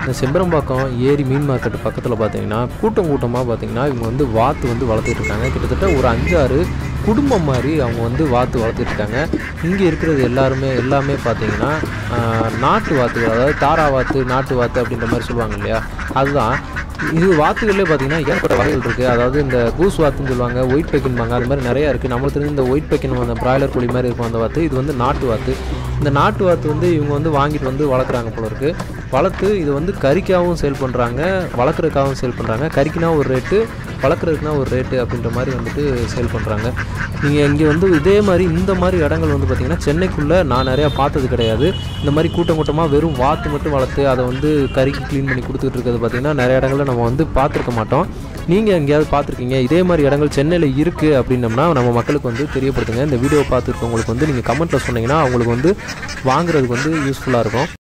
இந்த செம்பரம்பாக்கம் ஏரி மீன் மார்க்கெட் பக்கத்தில் பார்த்தீங்கன்னா கூட்டம் கூட்டமாக பார்த்தீங்கன்னா இவங்க வந்து வாத்து வந்து வளர்த்துட்டு இருக்காங்க கிட்டத்தட்ட ஒரு அஞ்சாறு குடும்பம் மாதிரி அவங்க வந்து வாத்து வளர்த்துட்டு இருக்காங்க இங்கே இருக்கிறது எல்லாருமே எல்லாமே பார்த்தீங்கன்னா ஆஹ், நாட்டு வாத்துகள் அதாவது தாரா வாத்து நாட்டு வாத்து அப்படின்ற மாதிரி சொல்லுவாங்க இல்லையா அதுதான் இது வாத்துகளே பார்த்தீங்கன்னா ஏகப்பட்ட வகைகள் இருக்குது அதாவது இந்த கூஸ் வாத்துன்னு சொல்லுவாங்க ஒயிட் பெக்கின்பாங்க அது மாதிரி நிறையா இருக்குது நம்மளுக்கு தெரிஞ்ச இந்த ஒயிட் பெக்கின் அந்த பிராய்லர் கோழி மாதிரி இருக்கும் அந்த வாத்து இது வந்து நாட்டு வாத்து இந்த நாட்டு வாத்து வந்து இவங்க வந்து வாங்கிட்டு வந்து வளர்க்குறாங்க போல இருக்கு வளர்த்து இது வந்து கறிக்காகவும் சேல் பண்ணுறாங்க வளர்க்குறதுக்காகவும் சேல் பண்ணுறாங்க கறிக்குனா ஒரு ரேட்டு வளர்க்குறதுக்குனா ஒரு ரேட்டு அப்படின்ற மாதிரி வந்துட்டு சேல் பண்ணுறாங்க நீங்கள் இங்கே வந்து இதே மாதிரி இந்த மாதிரி இடங்கள் வந்து பார்த்திங்கன்னா சென்னைக்குள்ளே நான் நிறையா பார்த்தது கிடையாது இந்த மாதிரி கூட்டம் கூட்டமாக வெறும் வாத்து மட்டும் வளர்த்து அதை வந்து கறிக்கு க்ளீன் பண்ணி கொடுத்துட்டு இருக்கிறது பார்த்திங்கன்னா நிறைய இடங்களில் நம்ம வந்து பார்த்துருக்க மாட்டோம் நீங்கள் எங்கேயாவது பார்த்துருக்கீங்க இதே மாதிரி இடங்கள் சென்னையில் இருக்குது அப்படின்னம்னா நம்ம மக்களுக்கு வந்து தெரியப்படுத்துங்க இந்த வீடியோ பார்த்துருக்கவங்களுக்கு வந்து நீங்கள் கமெண்ட்டில் சொன்னீங்கன்னா அவங்களுக்கு வந்து வாங்குறதுக்கு வந்து யூஸ்ஃபுல்லாக இருக்கும்